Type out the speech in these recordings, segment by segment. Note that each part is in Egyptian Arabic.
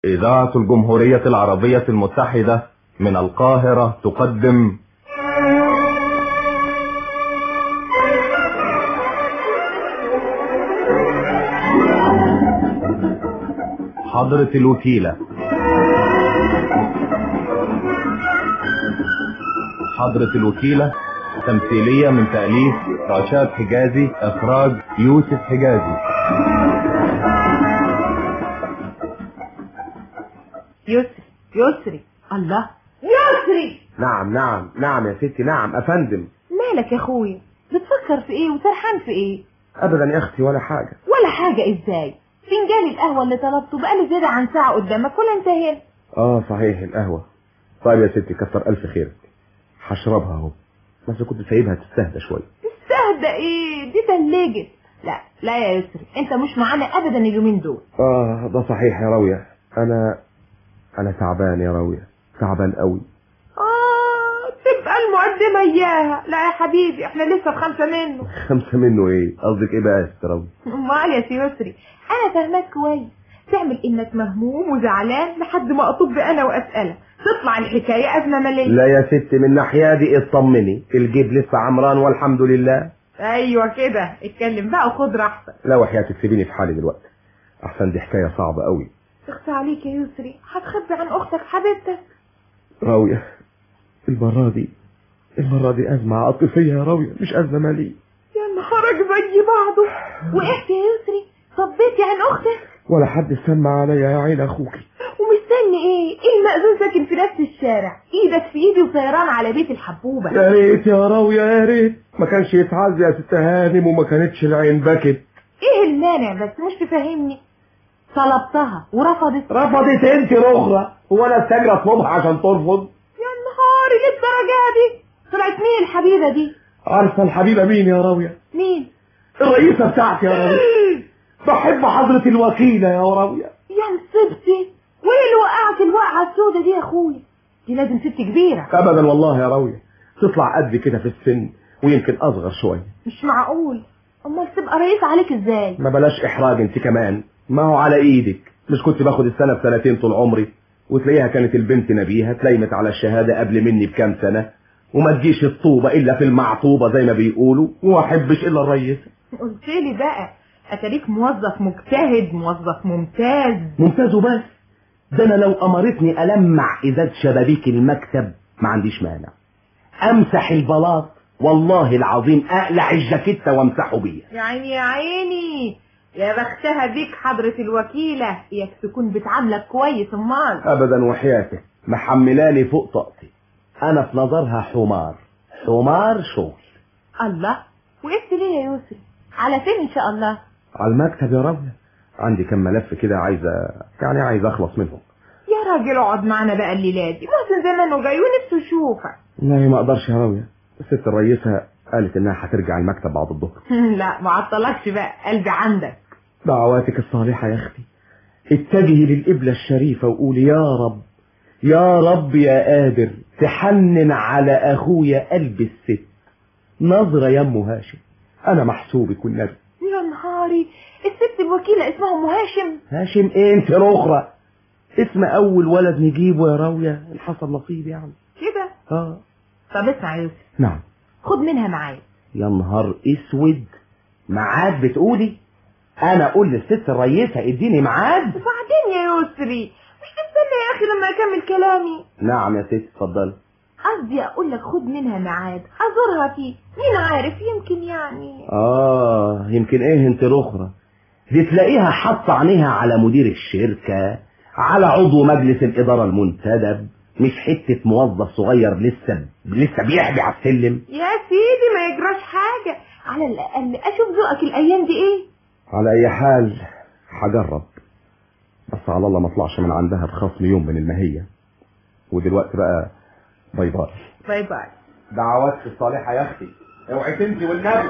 إذاعة الجمهورية العربية المتحدة من القاهرة تقدم حضرة الوكيلة حضرة الوكيلة تمثيلية من تأليف رشاد حجازي إخراج يوسف حجازي يسري يسري الله يسري نعم نعم نعم يا ستي نعم افندم مالك يا اخويا بتفكر في ايه وسرحان في ايه ابدا يا اختي ولا حاجه ولا حاجة ازاي فنجان القهوة اللي طلبته بقاله زيادة عن ساعة قدامك ولا انتهينا اه صحيح القهوه طيب يا ستي كتر الف خيرك هشربها اهو بس كنت سايبها تستهدى شويه تستهدى ايه دي تلجت لا لا يا يسري انت مش معانا ابدا اليومين دول اه ده صحيح يا راويه انا انا تعبان يا راويه تعبان قوي اه تبقى المقدمة اياها لا يا حبيبي احنا لسه في خمسة منه خمسه منه ايه قصدك ايه بقى يا ست راويه امال يا سي يسري انا فاهماك كويس تعمل انك مهموم وزعلان لحد ما اطب انا واسالك تطلع الحكايه ازمه ماليه لا يا ستي من ناحيه دي اطمني الجيب لسه عمران والحمد لله ايوه كده اتكلم بقى وخد راحتك لا وحياتك سيبيني في حالي دلوقتي احسن دي حكايه صعبه قوي اخفى عليك يا يسري هتخبي عن اختك حبيبتك راويه المره دي المره دي ازمه عاطفيه يا راويه مش ازمه ماليه يا نهارك زي بعضه وقفت يا يسري صبيتي عن اختك ولا حد سمع عليا يا عين اخوكي ومستني ايه ايه المأذون ساكن في نفس الشارع ايدك في ايدي وطيران على بيت الحبوبه يا ريت يا راوية يا ريت ما كانش يتعز يا ست هانم وما كانتش العين بكت ايه المانع بس مش تفهمني طلبتها ورفضت رفضت انت رخرة هو انا استجرى اطلبها عشان ترفض يا نهاري للدرجه دي طلعت مين الحبيبه دي عارفة الحبيبة مين يا راوية مين الرئيسة بتاعتي يا راوية بحب حضرة الوكيلة يا راوية يا نصيبتي وايه اللي وقعت الوقعه السودة دي يا اخويا دي لازم ست كبيره ابدا والله يا راوية تطلع قد كده في السن ويمكن اصغر شوية مش معقول امال تبقى رئيس عليك ازاي ما بلاش احراج انت كمان ما هو على ايدك مش كنت باخد السنة بسنتين طول عمري وتلاقيها كانت البنت نبيهة تليمت على الشهادة قبل مني بكام سنة وما تجيش الطوبة الا في المعطوبة زي ما بيقولوا وما احبش الا الرئيسة قلت لي بقى اتاريك موظف مجتهد موظف ممتاز ممتاز وبس ده انا لو امرتني المع ازاز شبابيك المكتب ما عنديش مانع امسح البلاط والله العظيم اقلع الجاكيتة وامسحه بيها يا عيني يا عيني يا بختها بيك حضرة الوكيلة اياك تكون بتعاملك كويس امال ابدا وحياتك محملاني فوق طاقتي انا في نظرها حمار حمار شغل الله وقفت ليه يا يوسف على فين ان شاء الله على المكتب يا رب عندي كم ملف كده عايزه يعني عايز اخلص منهم يا راجل اقعد معانا بقى الليلة دي محسن زمانه جاي ونفسه يشوفك لا ما اقدرش يا راوية الست الرئيسة قالت انها هترجع المكتب بعد الظهر لا ما عطلكش بقى قلبي عندك دعواتك الصالحة يا اختي اتجهي للقبلة الشريفة وقولي يا رب يا رب يا قادر تحنن على اخويا قلب الست نظرة يا ام هاشم انا محسوبك والنبي يا نهاري الست الوكيلة اسمها ام هاشم هاشم ايه انت الاخرى اسم اول ولد نجيبه يا راوية ان حصل نصيب يعني كده اه طب اسمع يا يوسف نعم خد منها معايا يا نهار اسود ميعاد بتقولي انا اقول للست الرئيسة اديني ميعاد وبعدين يا يسري مش تستنى يا اخي لما اكمل كلامي نعم يا ست اتفضلي قصدي اقول لك خد منها ميعاد ازورها فيه مين عارف يمكن يعني اه يمكن ايه انت الاخرى دي تلاقيها حاطه عينيها على مدير الشركة على عضو مجلس الادارة المنتدب مش حتة موظف صغير لسه لسه بيحبي على السلم يا سيدي ما يجراش حاجة على الاقل اشوف ذوقك الايام دي ايه على اي حال هجرب بس على الله ما اطلعش من عندها بخصم يوم من المهية ودلوقتي بقى باي باي باي باي دعواتك الصالحة يا اختي اوعي تنسي والنبي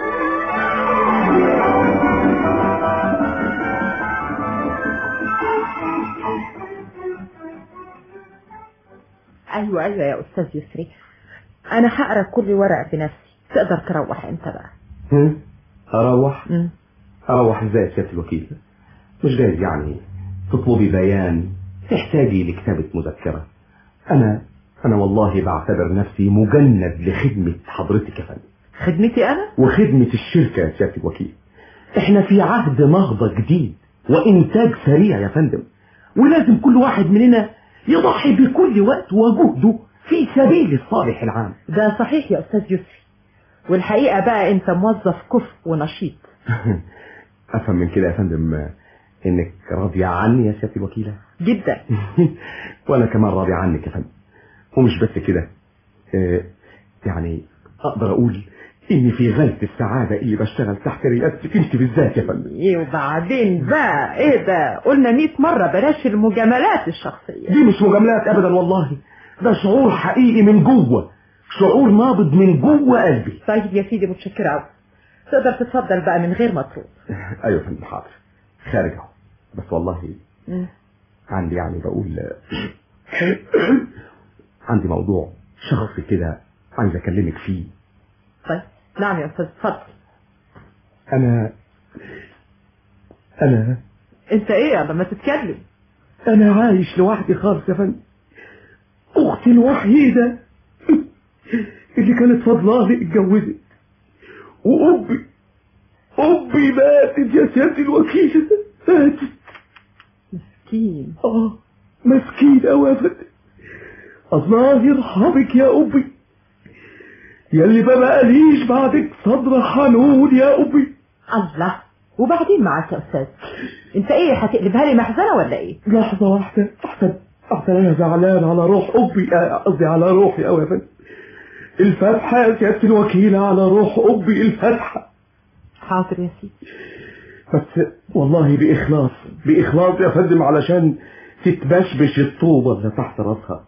ايوه ايوه يا استاذ يسري انا هقرا كل ورق بنفسي تقدر تروح انت بقى هم؟ اروح مم. اروح ازاي يا سيادة الوكيل مش جايز يعني تطلبي بيان تحتاجي لكتابة مذكرة أنا أنا والله بعتبر نفسي مجند لخدمة حضرتك يا فندم خدمتي انا وخدمة الشركة يا سيادة الوكيل احنا في عهد نهضة جديد وإنتاج سريع يا فندم ولازم كل واحد مننا يضحي بكل وقت وجهده في سبيل الصالح العام ده صحيح يا استاذ يسري والحقيقة بقى انت موظف كفء ونشيط أفهم من كده يا فندم إنك راضية عني يا سيادة الوكيلة جدا وأنا كمان راضي عنك يا فندم ومش بس كده آه، يعني أقدر أقول إني في غاية السعادة اللي بشتغل تحت رئاستك أنت بالذات يا فندم ايه وبعدين بقى ايه ده قلنا 100 مرة بلاش المجاملات الشخصية دي مش مجاملات أبدا والله ده شعور حقيقي من جوه شعور نابض من جوه قلبي طيب يا سيدي متشكرة أوي تقدر تتفضل بقى من غير ما تروح أيوة يا فندم حاضر خارج أهو بس والله عندي يعني بقول عندي موضوع شخصي كده عايز أكلمك فيه طيب نعم يا استاذ اتفضل أنا أنا انت ايه لما تتكلم أنا عايش لوحدي خالص يا فندم أختي الوحيدة اللي كانت فضلاني اتجوزت وأبي أبي ماتت يا سيادة الوكيل ماتت مسكين آه مسكين أوي يا فندم الله يرحمك يا أبي يلي ما بقاليش بعدك صدر حنون يا أبي الله وبعدين معاك يا استاذ انت ايه هتقلبها لي محزنة ولا ايه لحظة واحدة أحسن أحسن أنا زعلان على روح أبي آه، قصدي على روحي أوي يا فندم الفاتحة يا سيادة الوكيلة على روح أبي الفاتحة حاضر يا سيدي بس والله بإخلاص بإخلاص يا فندم علشان تتبشبش الطوبة اللي تحت راسها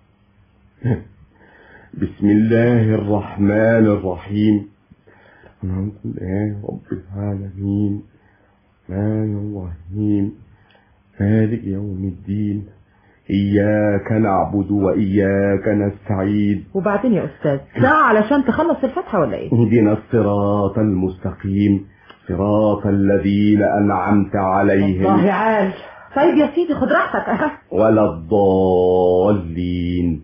بسم الله الرحمن الرحيم الحمد لله رب العالمين الرحمن الرحيم مالك يوم الدين إياك نعبد وإياك نستعين وبعدين يا استاذ ساعة علشان تخلص الفتحة ولا ايه اهدنا الصراط المستقيم صراط الذين أنعمت عليهم والله عال طيب يا سيدي خد راحتك اه ولا الضالين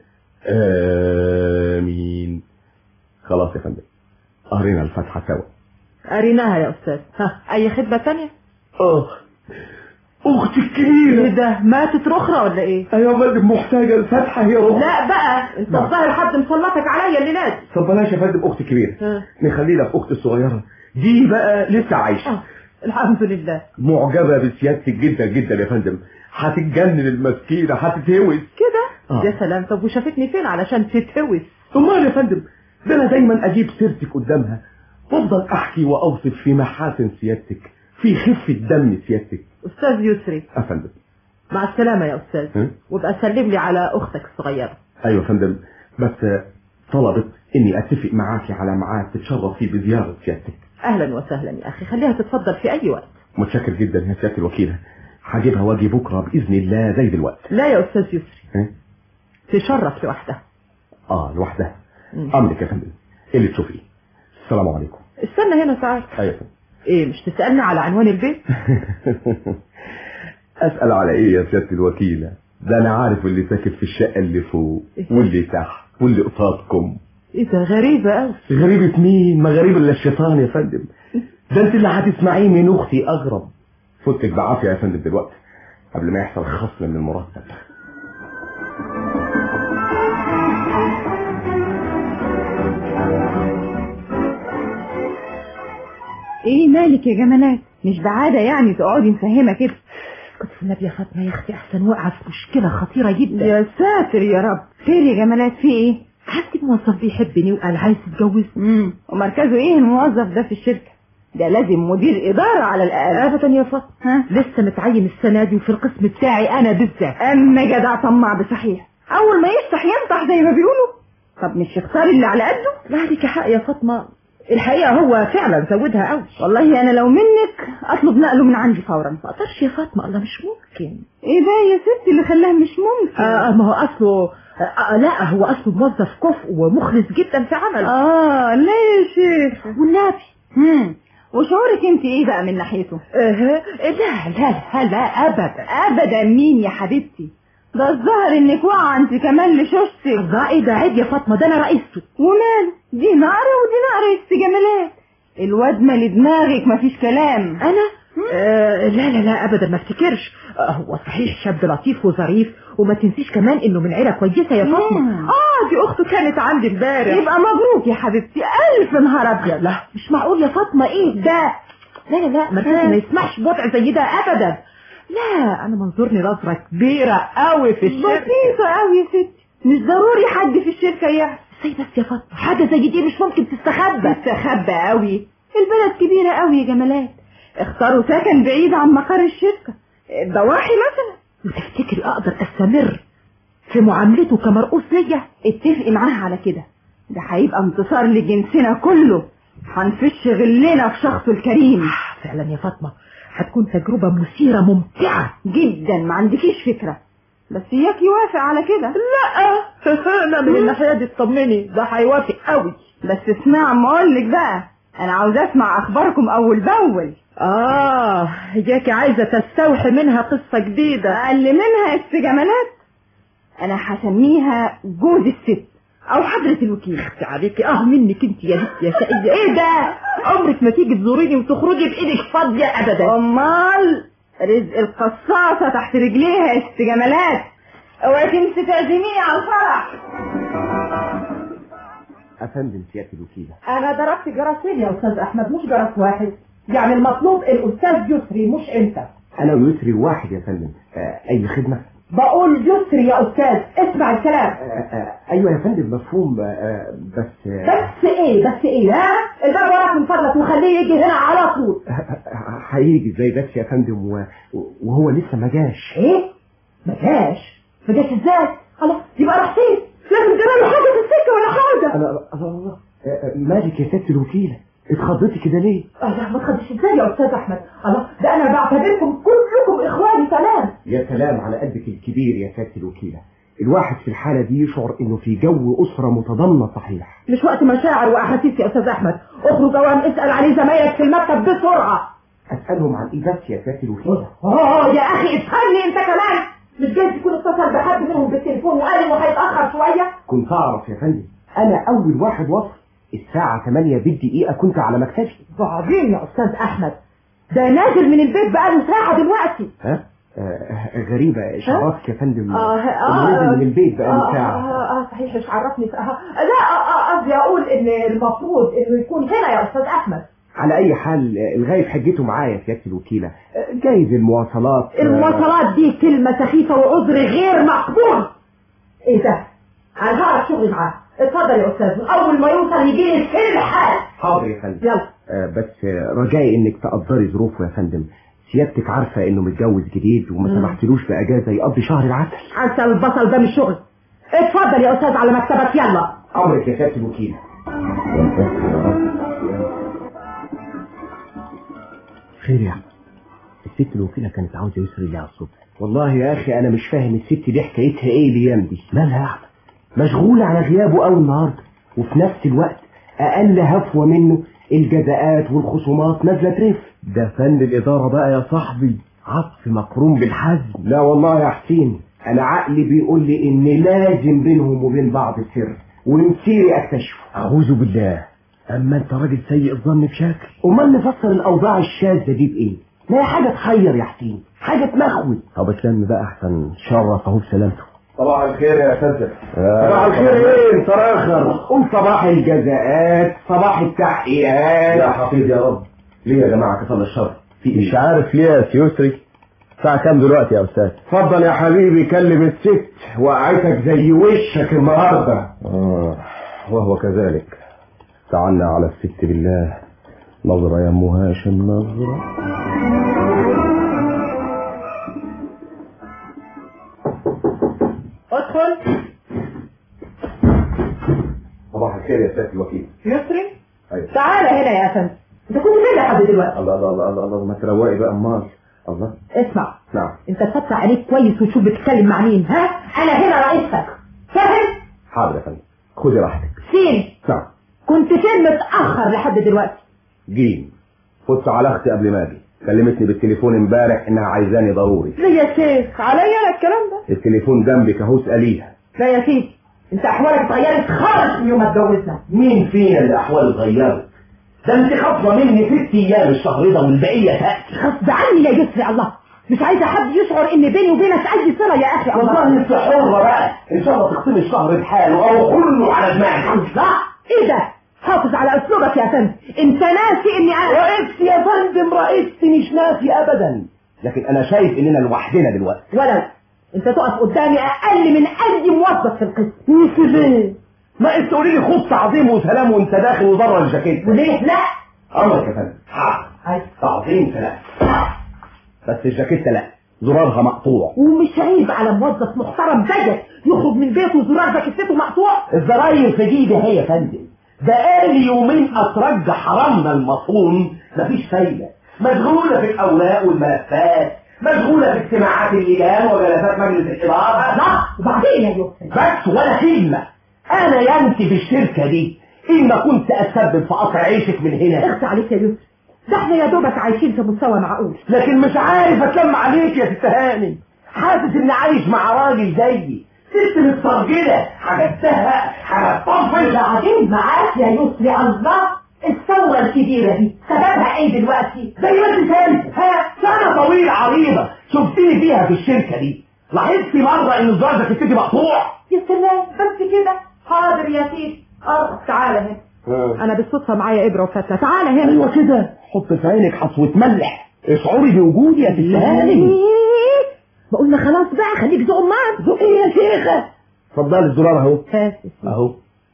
آمين خلاص يا فندم قرينا الفاتحة سوا قريناها يا استاذ ها اي خدمة تانية آه أختي ايه الكبيرة ده ماتت رخرة ولا ايه أيوة يا فندم محتاجة الفاتحة هي روح لا بقى انت نعم. الظاهر حد مسلطك عليا اللي نازل طب بلاش يا فندم أختي الكبيرة ها. نخلينا في أختي الصغيرة دي بقى لسه عايشة آه، الحمد لله معجبة بسيادتك جدا جدا يا فندم هتتجنن المسكينة هتتهوس كده آه. يا سلام طب وشافتني فين علشان تتهوس امال يا فندم ده انا دايما اجيب سيرتك قدامها وافضل احكي واوصف في محاسن سيادتك في خفة دم سيادتك استاذ يسري يا فندم مع السلامة يا استاذ ها؟ وابقى سلم لي على اختك الصغيرة ايوه يا فندم بس طلبت اني اتفق معاكي على ميعاد تتشرف فيه بزيارة سيادتك اهلا وسهلا يا اخي خليها تتفضل في اي وقت متشكر جدا يا سيادة الوكيلة هجيبها واجي بكرة بإذن الله زي دلوقتي لا يا استاذ يسري ها؟ تشرف لوحدها اه لوحدها مم. امرك يا فندم إيه اللي تشوفيه السلام عليكم استنى هنا ساعات ايوه يا فندم ايه مش تسألني على عنوان البيت اسال على ايه يا سياده الوكيله ده انا عارف اللي ساكن في الشقه اللي فوق واللي تحت واللي قصادكم ايه ده غريبة قوي غريبة مين ما غريب الا الشيطان يا فندم ده انت اللي هتسمعيه من اختي اغرب فوتك بعافيه يا فندم دلوقتي قبل ما يحصل خصم من المرتب ايه مالك يا جمالات مش بعادة يعني تقعدي مفهمة كده كنت في النبي يا فاطمة يا اختي احسن واقعة في مشكلة خطيرة جدا يا ساتر يا رب خير يا جمالات في ايه عندي موظف بيحبني وقال عايز يتجوز امم ومركزه ايه الموظف ده في الشركة ده لازم مدير إدارة على الأقل ابدا يا فاطمة ها لسه متعين السنة دي وفي القسم بتاعي انا بالذات أما جدع طماع بصحيح أول ما يفتح ينطح زي ما بيقولوا طب مش يختار اللي على قده لا عليك حق يا فاطمة الحقيقة هو فعلا زودها قوي والله أنا لو منك أطلب نقله من عندي فورا ما اقدرش يا فاطمة الله مش ممكن ايه ده يا ستي اللي خلاها مش ممكن آه ما هو اصله آه لا هو اصله موظف كفء ومخلص جدا في عمله اه لا يا شيخ والنبي هم وشعورك انت ايه بقى من ناحيته آه لا لا لا لا ابدا ابدا مين يا حبيبتي ده الظاهر انك واقعه انت كمان لشوشتك الله ايه ده عيب يا فاطمه ده انا رئيسته وماله دي نقرة ودي نقرة يا ست جمالات الواد مالي دماغك مفيش كلام انا آه لا لا لا ابدا ما افتكرش آه هو صحيح شاب لطيف وظريف وما تنسيش كمان انه من عيله كويسه يا فاطمه مم. اه دي اخته كانت عندي امبارح يبقى مبروك يا حبيبتي الف نهار ابيض لا مش معقول يا فاطمه ايه ده لا لا لا مرتبي ما يسمحش بوضع زي ده ابدا لا انا منظورني نظره كبيره قوي في الشركه بسيطة قوي يا ستي مش ضروري حد في الشركة يعرف ازاي بس يا فاطمه حاجه زي دي مش ممكن تستخبى تستخبى قوي البلد كبيرة قوي يا جمالات اختاروا سكن بعيد عن مقر الشركة ضواحي مثلا وتفتكري اقدر استمر في معاملته كمرؤوس ليا اتفقي معاه على كده ده هيبقى انتصار لجنسنا كله هنفش غلنا في شخصه الكريم آه، فعلا يا فاطمه هتكون تجربه مثيره ممتعه جدا ما عندكيش فكرة بس اياك يوافق على كده لا انا من الناحيه دي اطمني ده هيوافق قوي بس اسمع ما اقولك بقى انا عاوز اسمع اخباركم اول باول اه جاكي عايزه تستوحي منها قصه جديده اقل منها استجمالات انا هسميها جوز الست او حضرة الوكيل اختي عليكي اه منك انت يا بنت يا شقيه ايه ده عمرك ما تيجي تزوريني وتخرجي بايدك فاضيه ابدا امال رزق القصاصة تحت رجليها يا ست جمالات اوعي تنسي تعزميني على الفرح افندم سياده الوكيله انا ضربت جرسين يا استاذ احمد مش جرس واحد يعني المطلوب الاستاذ يسري مش انت انا ويسري واحد يا فندم آه اي خدمه بقول يسري يا استاذ اسمع الكلام آه آه ايوه يا فندم مفهوم آه بس آه بس ايه بس ايه ها الباب وراك من فضلك وخليه يجي هنا على طول هيجي ازاي بس يا فندم و- وهو لسه ما جاش ايه ما جاش ما جاش ازاي خلاص يبقى راح فين لازم تجرى له حاجه في السكه ولا حاجه انا الله الله آه، آه، مالك يا سياده الوكيله اتخضيتي كده ليه الله ما تخدش ازاي يا استاذ احمد الله ده انا بعتبركم كلكم اخواني سلام يا سلام على قدك الكبير يا سياده الوكيله الواحد في الحاله دي يشعر انه في جو اسره متضامنه صحيح مش وقت مشاعر واحاسيس يا استاذ احمد اخرج اوام اسال عليه زمايلك في المكتب بسرعه اسالهم عن ايه بس يا سياده الوكيله اه يا اخي افهمني انت كمان مش جايز يكون اتصل بحد منهم بالتليفون وقال انه هيتاخر شويه كنت اعرف يا فندم انا اول واحد وصل الساعه 8 بالدقيقه كنت على مكتبي بعدين يا استاذ احمد ده نازل من البيت بقاله ساعه دلوقتي ها آه غريبة إشعاراتك يا فندم اه إنه نزل من البيت بقى آه, ساعة اه اه صحيح مش عرفني آه لا آه، آه، قصدي اقول ان المفروض انه يكون هنا يا استاذ احمد على أي حال آه، الغايب حجته معايا يا سيادة الوكيلة آه، جايز المواصلات آه، المواصلات دي كلمة سخيفة وعذر غير مقبول ايه ده انا هعرف شغلي معاه اتفضل يا استاذ اول ما يوصل يجي لي في الحال حاضر يا فندم يلا آه، بس آه، رجائي إنك تقدري ظروفه يا فندم سيادتك عارفة إنه متجوز جديد وما مم. سمحتلوش بأجازة يقضي شهر العسل عسل البصل ده مش شغل اتفضل يا استاذ على مكتبك يلا أمرك يا سيادة الوكيلة خير يا أحمد الست الوكيلة كانت عاوزة يسري لي على الصبح والله يا أخي أنا مش فاهم الست دي حكايتها إيه الأيام دي مالها يا أحمد مشغولة على غيابه أوي النهاردة وفي نفس الوقت أقل هفوة منه الجزاءات والخصومات نازلة ترف ده فن الإدارة بقى يا صاحبي عطف مقرون بالحزم لا والله يا حسين أنا عقلي بيقول لي إن لازم بينهم وبين بعض سر ومسيري أكتشفه أعوذ بالله أما أنت راجل سيء الظن بشكل أمال نفسر الأوضاع الشاذة دي بإيه؟ ما هي حاجة تحير يا حسين حاجة تمخوي طب اسلم بقى أحسن شرف أهو بسلامته صباح الخير يا اساتذه صباح الخير ايه انت راخر قول صباح الجزاءات صباح التحقيقات يا حفيظ يا رب ليه يا جماعه كفل الشر في مش ايه عارف ليه يا سيوسري الساعة كام دلوقتي يا أستاذ؟ اتفضل يا حبيبي كلم الست وقعتك زي وشك النهاردة آه وهو كذلك تعالى على الست بالله نظرة يا أم هاشم نظرة ادخل صباح الخير يا سيادة الوكيل يسري ايوه تعالى هنا يا افندم انت كنت فين لحد دلوقتي الله الله الله الله, الله ما تروقي بقى امال الله اسمع نعم انت تفتح عينيك كويس وتشوف بتتكلم مع مين ها انا هنا رئيسك فاهم حاضر يا فندم خدي راحتك فين نعم كنت فين متاخر لحد دلوقتي جيم فت على اختي قبل ما اجي كلمتني بالتليفون امبارح انها عايزاني ضروري ليه يا شيخ عليا انا الكلام ده التليفون جنبك اهو اساليها لا يا سيدي انت احوالك اتغيرت خالص من يوم ما اتجوزنا مين فينا اللي احواله اتغيرت ده انت خاطبه مني ست ايام الشهر ده والبقيه تاتي غصب عني يا يسري الله مش عايزه حد يشعر ان بيني وبينك اي صله يا اخي الله والله انت حره بقى ان شاء الله تختمي الشهر بحاله او كله على دماغك لا ايه ده حافظ على اسلوبك يا فندم انت ناسي اني انا رئيس يا فندم رئيس مش ناسي ابدا لكن انا شايف اننا لوحدنا دلوقتي ولو انت تقف قدامي اقل من اي موظف في القسم ليه ما انت تقولي لي خط عظيم وسلام وانت داخل وبره الجاكيت وليه لا امرك يا فندم حاضر هاي. تعظيم سلام بس الجاكيته لا زرارها مقطوع ومش عيب على موظف محترم زيك يخرج من بيته وزرار جاكيته مقطوع الزراير في جيبي هي يا فندم بقالي يومين اترجى حرمنا المصون مفيش فايده مشغوله في الاوراق والملفات مشغوله في اجتماعات اللجان وجلسات مجلس الاداره لا وبعدين يا يوسف بس ولا كلمه انا ينتي في الشركه دي إما كنت أتسبب في قطع عيشك من هنا اخت عليك يا يوسف ده احنا يا دوبك عايشين في مستوى معقول لكن مش عارف أتلم عليك يا ست هاني حاسس إني عايش مع راجل زيي ست مسترجلة حاجتها هتطفل بعدين معاك يا يسري الله الثورة الكبيرة دي سببها ايه دلوقتي؟ زي ما انت شايف ها سنة طويلة عريضة شفتني فيها في الشركة دي لاحظتي مرة إن الزرار ده كتفي مقطوع يا سلام بس كده حاضر يا سيدي اه تعالى هنا انا بالصدفة معايا ابرة وفتلة تعالى هنا ايوه كده حط في عينك حصوة ملح اشعري بوجودي يا ست هاني إيه؟ بقولنا خلاص بقى خليك ذوق معاك ذوقي يا شيخة اتفضلي الزرار اهو حاسس اهو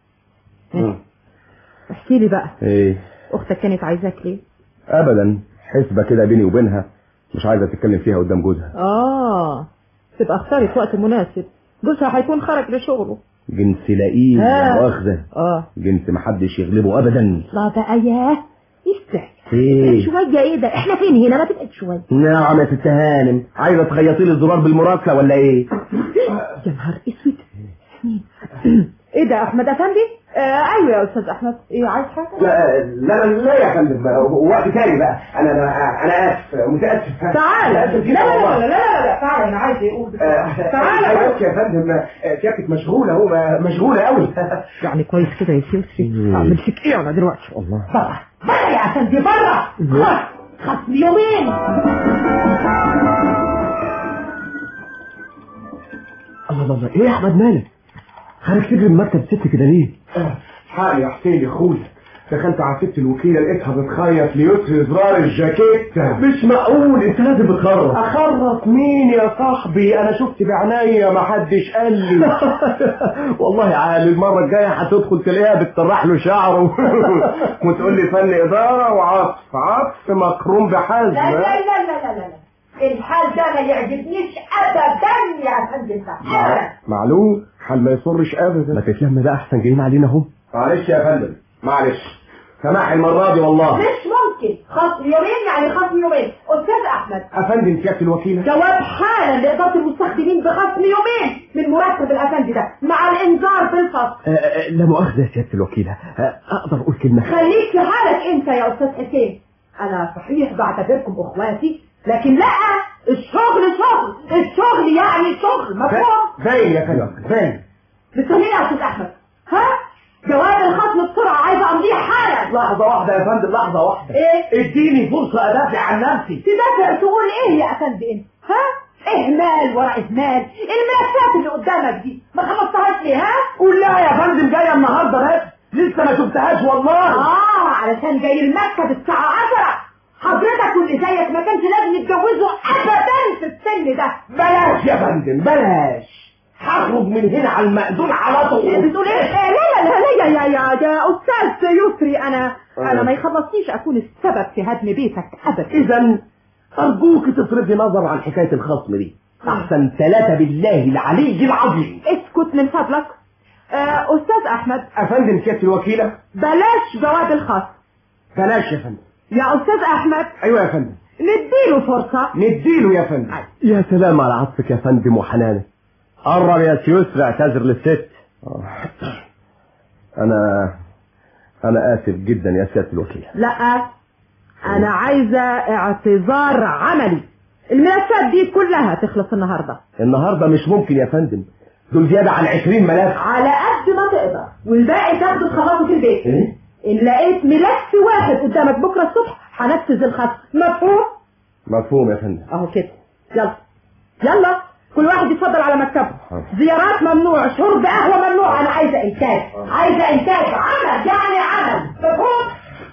احكي لي بقى ايه اختك كانت عايزاك ليه ابدا حسبة كده بيني وبينها مش عايزة تتكلم فيها قدام جوزها اه تبقى اختارت وقت مناسب جوزها هيكون خرج لشغله جنس لئيم ها. يا مؤاخذة اه جنس محدش يغلبه ابدا لا بقى ياه استحي ايه شوية ايه ده احنا فين هنا ما تبعد شوية نعم يا ست هانم عايزة تخيطي لي الزرار بالمراسلة ولا ايه يا نهار اسود ايه ده احمد افندي آه ايوه يا استاذ احمد ايه عايز حاجه لا لا لا يا فندم وقت تاني بقى انا انا انا اسف متاسف تعالى متأسف لا جداً لا لا والله. لا لا لا تعالى انا عايز اقول تعالى تعالى يا فندم آه، سيادتك مشغولة هو مشغولة قوي يعني كويس كده يا سيوسي اعمل فيك ايه انا دلوقتي الله بره بره يا افندي بره خلاص خصم يومين الله الله ايه يا احمد مالك خارج تجري من مكتب ست كده ليه حقي يا حسين يا اخويا دخلت على ست الوكيله لقيتها بتخيط ليسري زرار الجاكيت مش معقول انت لازم بتخرط اخرط مين يا صاحبي انا شفت بعينيا ما حدش قال لي والله عالي المره الجايه هتدخل تلاقيها بتطرح له شعره وتقول لي فن اداره وعطف عطف مكروم بحزم لا لا لا لا لا لا لا الحال ده ما يعجبنيش ابدا يا فندم ابدا معلوم حال ما يصرش ابدا ما تتلم ده احسن جايين علينا اهو معلش يا فندم معلش سماح المره دي والله مش ممكن خصم يومين يعني خصم يومين استاذ احمد افندم سياده الوكيله جواب حالا لإدارة المستخدمين بخصم يومين من مرتب الأفندي ده مع الإنذار بالفصل آه، آه، لا مؤاخذه يا سياده الوكيله آه، اقدر اقول كلمه خليك في حالك أنت يا أستاذ حسين أنا صحيح بعتبركم أخواتي لكن لا الشغل شغل الشغل يعني شغل مفهوم باين يا فندم باين بتسميه يا أستاذ أحمد ها جواب الخصم بسرعة عايزة أمضيه حالا لحظة واحدة يا فندم لحظة واحدة إيه اديني فرصة أدافع عن نفسي تدافع تقول إيه يا أفندي أنت ها إهمال ورا إهمال الملفات اللي قدامك دي ما خلصتهاش ليه ها قول لها يا فندم جاية النهاردة بس لسه ما شفتهاش والله آه علشان جاي المكتب الساعة 10 حضرتك واللي زيك ما كانش لازم يتجوزوا أبدا في السن ده بلاش يا فندم بلاش هخرج من هنا على المأذون على طول بتقول ايه؟ آه، لا لا لا لا يا يا يا أستاذ يسري أنا أنا ما يخلصنيش أكون السبب في هدم بيتك أبدا إذا أرجوك تصرفي نظر عن حكاية الخصم دي أحسن ثلاثة بالله العلي العظيم اسكت من فضلك آه، أستاذ أحمد افندم سياده الوكيله بلاش جواب الخاص بلاش يا فندم يا أستاذ أحمد ايوه يا فندم نديله فرصة نديله يا فندم يا سلام على عطفك يا فندم وحنانك قرب يا سيوسر اعتذر للست انا انا اسف جدا يا سياده الوكيله لا انا عايزة اعتذار عملي الملفات دي كلها تخلص النهاردة النهارده مش ممكن يا فندم دول زياده عن 20 ملف على قد ما تقدر والباقي تاخده تخلصه في البيت ايه ان لقيت ملف واحد قدامك بكرة الصبح هنفذ الخط مفهوم مفهوم يا فندم اهو كده يلا يلا كل واحد يتفضل على مكتبه حاضر. زيارات ممنوع شرب قهوه ممنوع انا عايزه انتاج عايزه انتاج عمل يعني عمل مفهوم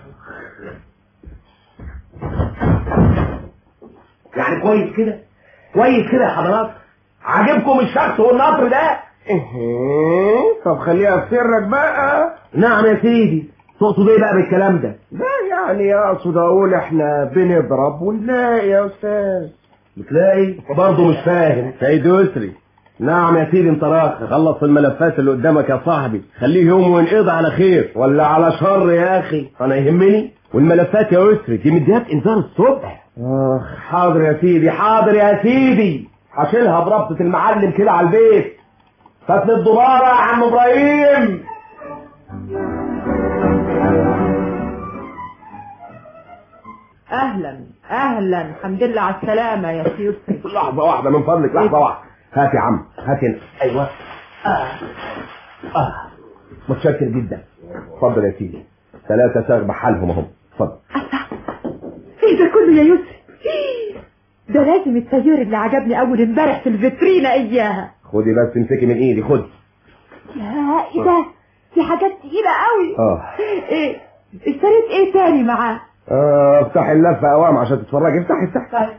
يعني كويس كده كويس كده يا حضرات عاجبكم الشخص والنطر ده طب خليها في سرك بقى نعم يا سيدي تقصد ايه بقى بالكلام ده لا يعني اقصد اقول احنا بنضرب ونلاقي يا استاذ بتلاقي برضه مش فاهم سيد يسري نعم يا سيدي انت راخ خلص الملفات اللي قدامك يا صاحبي خليه يوم وينقضي على خير ولا على شر يا اخي انا يهمني والملفات يا يسري دي مديات انذار الصبح اخ حاضر يا سيدي حاضر يا سيدي هشيلها بربطة المعلم كده على البيت فتل الدبارة يا عم ابراهيم اهلا اهلا الحمد لله على السلامه يا سيدي لحظة واحدة من فضلك لحظة واحدة هات يا عم هات هنا ايوه آه. آه. متشكر جدا اتفضل يا سيدي ثلاثة ساغ بحالهم اهم اتفضل ايه ده كله يا يسري ده لازم التاجر اللي عجبني اول امبارح في الفيترينا اياها خدي بس امسكي من ايدي خدي يا ايه ده دي حاجات تقيله قوي اه ايه اشتريت ايه تاني معاه اه افتحي اللفة اوام عشان تتفرجي افتحي افتحي طيب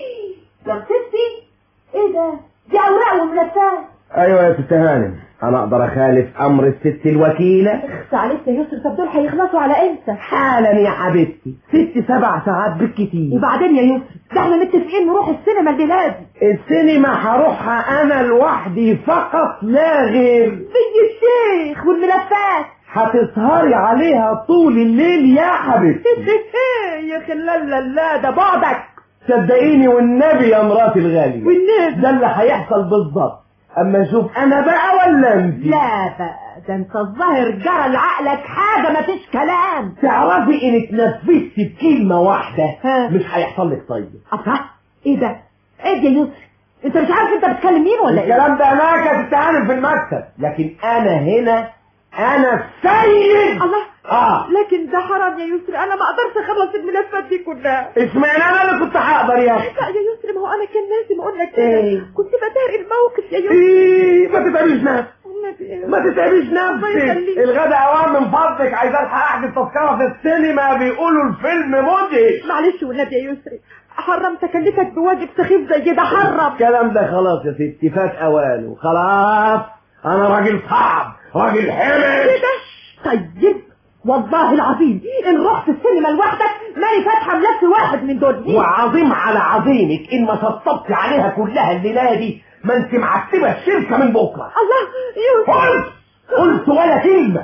يا ستي ايه ده دي اوراق وملفات ايوه يا ست هانم انا اقدر اخالف امر الست الوكيلة اخس عليك يا يسر طب دول هيخلصوا على امتى حالا يا حبيبتي ست سبع ساعات بالكتير وبعدين يا يسر ده احنا متفقين نروح السينما الليله دي السينما هروحها انا لوحدي فقط لا غير زي الشيخ والملفات هتسهري عليها طول الليل يا حبيبتي يا خلال لا ده بعدك صدقيني والنبي يا مراتي الغالية والنبي ده اللي هيحصل بالظبط اما اشوف انا بقى ولا انت لا بقى ده انت الظاهر جرى لعقلك حاجه ما فيش كلام تعرفي انك نفذتي بكلمة واحدة ها. مش هيحصل لك طيب الله ايه ده ايه ده يا يسر انت مش عارف انت بتكلم مين ولا ايه الكلام ده هناك يا ست هانم في المكتب لكن انا هنا انا السيد الله اه لكن ده حرام يا يسري انا ما اقدرش اخلص الملفات دي كلها اسمعني انا اللي كنت هقدر يا اخي لا يا يسري ما هو انا كان لازم اقول لك إيه؟ كده كنت بداري الموقف يا يسري ايه ما تتعبيش نفسك والنبي ما تتعبيش الله نفسك يخليك. الغدا اوام من فضلك عايز الحق احجز تذكره في السينما بيقولوا الفيلم مدهش معلش والنبي يا يسري حرمت اكلفك بواجب سخيف زي ده حرم الكلام ده خلاص يا ستي فات اوانه خلاص انا راجل صعب راجل حمش كده طيب والله العظيم ان رحت السينما لوحدك ماني فاتحه ملف واحد من دول وعظيم على عظيمك ان ما سطبت عليها كلها الليله دي ما انت معتبه الشركه من بكره الله يوسف قلت قلت ولا كلمه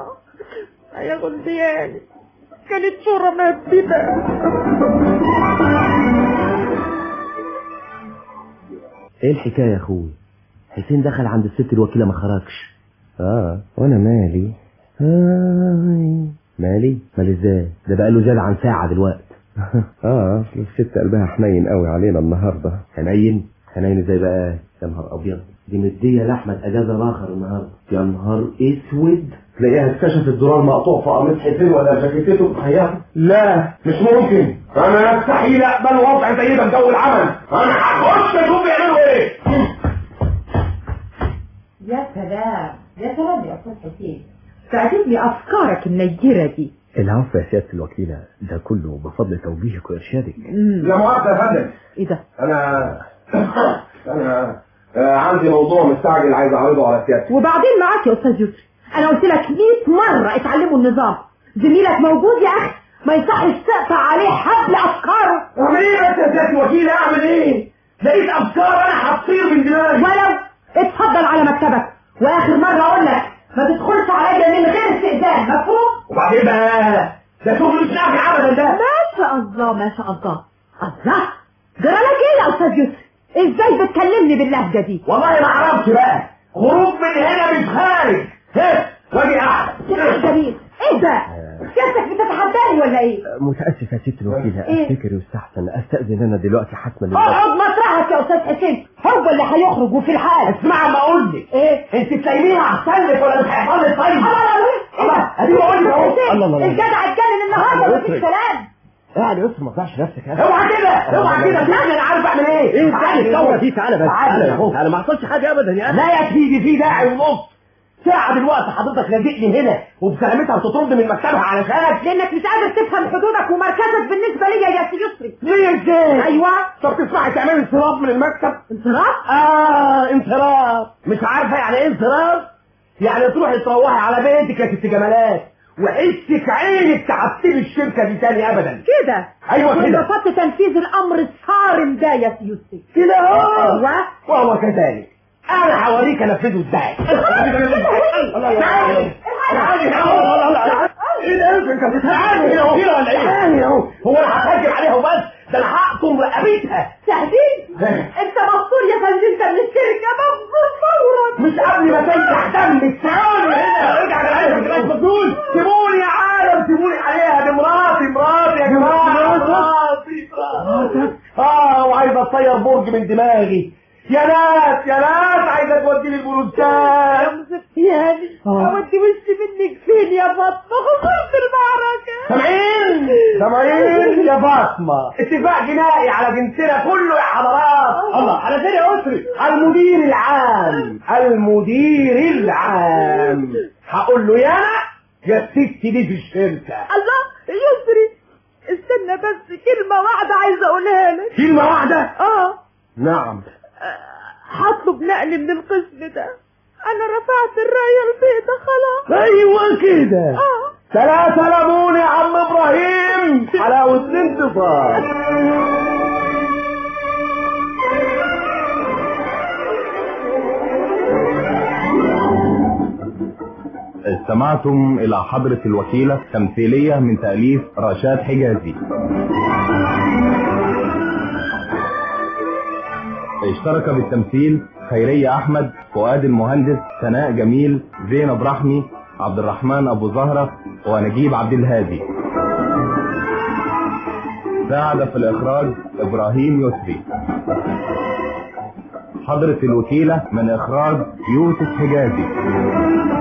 آه، يا غلبياني كانت صورة مهببة ايه الحكايه يا اخوي حسين دخل عند الست الوكيله ما خرجش اه وانا مالي هاي مالي مالي ازاي ده بقى له زياده عن ساعه دلوقتي اه اصل الست قلبها حنين قوي علينا النهارده حنين حنين ازاي بقى يا نهار ابيض دي مديه لاحمد اجازه اخر النهارده يا نهار اسود تلاقيها اكتشفت زرار مقطوع في قميص حسين ولا جاكيتته بحياته لا مش ممكن انا مستحيل اقبل وضع زي ده في جو العمل انا هخش اشوف بيعملوا ايه يا سلام يا سلام يا أستاذ حسين تعجبني أفكارك النيرة دي العفو يا سيادة الوكيلة ده كله بفضل توجيهك وإرشادك لا مؤاخذة يا فندم إيه ده؟ انا انا آه، عندي موضوع مستعجل عايز اعرضه على سيادتك وبعدين معاك يا أستاذ يسري أنا قلت لك 100 مرة اتعلموا النظام زميلك موجود يا أخي ما يصحش تقطع عليه حبل أفكاره اعمل ايه بس يا سيادة الوكيل اعمل ايه لقيت افكار انا هتطير من دماغي ولو اتفضل على مكتبك وآخر مرة أقول لك ما تدخلش عليا من غير استئذان مفهوم؟ وبعدين بقى ده شغل مش نافع ابدا ده ما شاء الله ما شاء الله الله جرى لك ايه يا استاذ يوسف ازاي بتكلمني باللهجه دي والله ما اعرفش بقى غروب من هنا مش خارج ها واجي قاعد كده جميل ايه ده سيادتك بتتحداني ولا ايه متاسف يا ست الوكيله إيه؟ افتكر يستحسن استاذن انا دلوقتي حتما للبيت. اقعد مطرحك يا استاذ حسين هو اللي هيخرج وفي الحال اسمع ما اقول لك ايه انت تلاقينيها احسن لك ولا مش هيحصل لك طيب الله ادي بقول لك اهو الله الله الله. الجدع اتجنن النهارده الله مفيش يسرك. كلام يعني يسر ما تضيعش نفسك يا اوعى كده اوعى كده تعالى انا عارف اعمل ايه ايه تعالى تعالى اتكون. دي تعالى بس تعالى تعالى اهو. انا ما حصلش حاجه ابدا يا اخي لا يا سيدي في داعي ونص ساعة دلوقتي حضرتك لاجئني هنا وبسلامتها بتطرد من مكتبها علشانك لانك مش قادر تفهم حدودك ومركزك بالنسبه ليا يا سي يسري ليه ازاي؟ ايوه طب تسمعي تعملي انصراف من المكتب؟ انصراف اه انصراف مش عارفة يعني ايه انصراف؟ يعني تروحي تروحي على بيتك يا ست جمالات وحسك عينك تعتبي الشركة دي تاني ابدا كده ايوه كده ورفضت تنفيذ الامر الصارم ده يا سي يسري كده اهو ايوه وهو كذلك انا هوريك انفذه ازاي ايه ده انت بتتعامل هنا وهنا ولا ايه؟ تعالي اهو هو انا هتهجم عليها وبس ده انا هقطم رقبتها تهديد انت مفصول يا فندم انت من الشركه مفصول فورا مش قبل ما تنجح دمك تعالي هنا ارجع عليها ما تبقاش مجنون سيبوني يا عالم سيبوني عليها دي مراتي مراتي يا جماعه مراتي مراتي اه وعايزه تطير برج من دماغي يا ناس يا ناس عايزه توديني البلوزدان يعني اودي وشي منك فين يا فاطمه خسرت المعركه سامعين سامعين يا فاطمه اتفاق جنائي على جنسنا كله يا حضرات الله على فين يا اسري المدير العام المدير العام هقول له يا انا يا الست دي في الشركه الله يسري استنى بس كلمة واحدة عايزة أقولها لك كلمه واحده اه نعم هطلب نقل من القسم ده أنا رفعت الراية البيضة خلاص ايوه كده اه ثلاثة ليمون يا عم ابراهيم حلاوة الانتصار استمعتم إلى حضرة الوكيلة تمثيلية من تأليف رشاد حجازي اشترك بالتمثيل خيرية أحمد فؤاد المهندس سناء جميل زينب رحمي عبد الرحمن أبو زهرة ونجيب عبد الهادي ساعد في الإخراج إبراهيم يسري حضرة الوكيلة من إخراج يوسف حجازي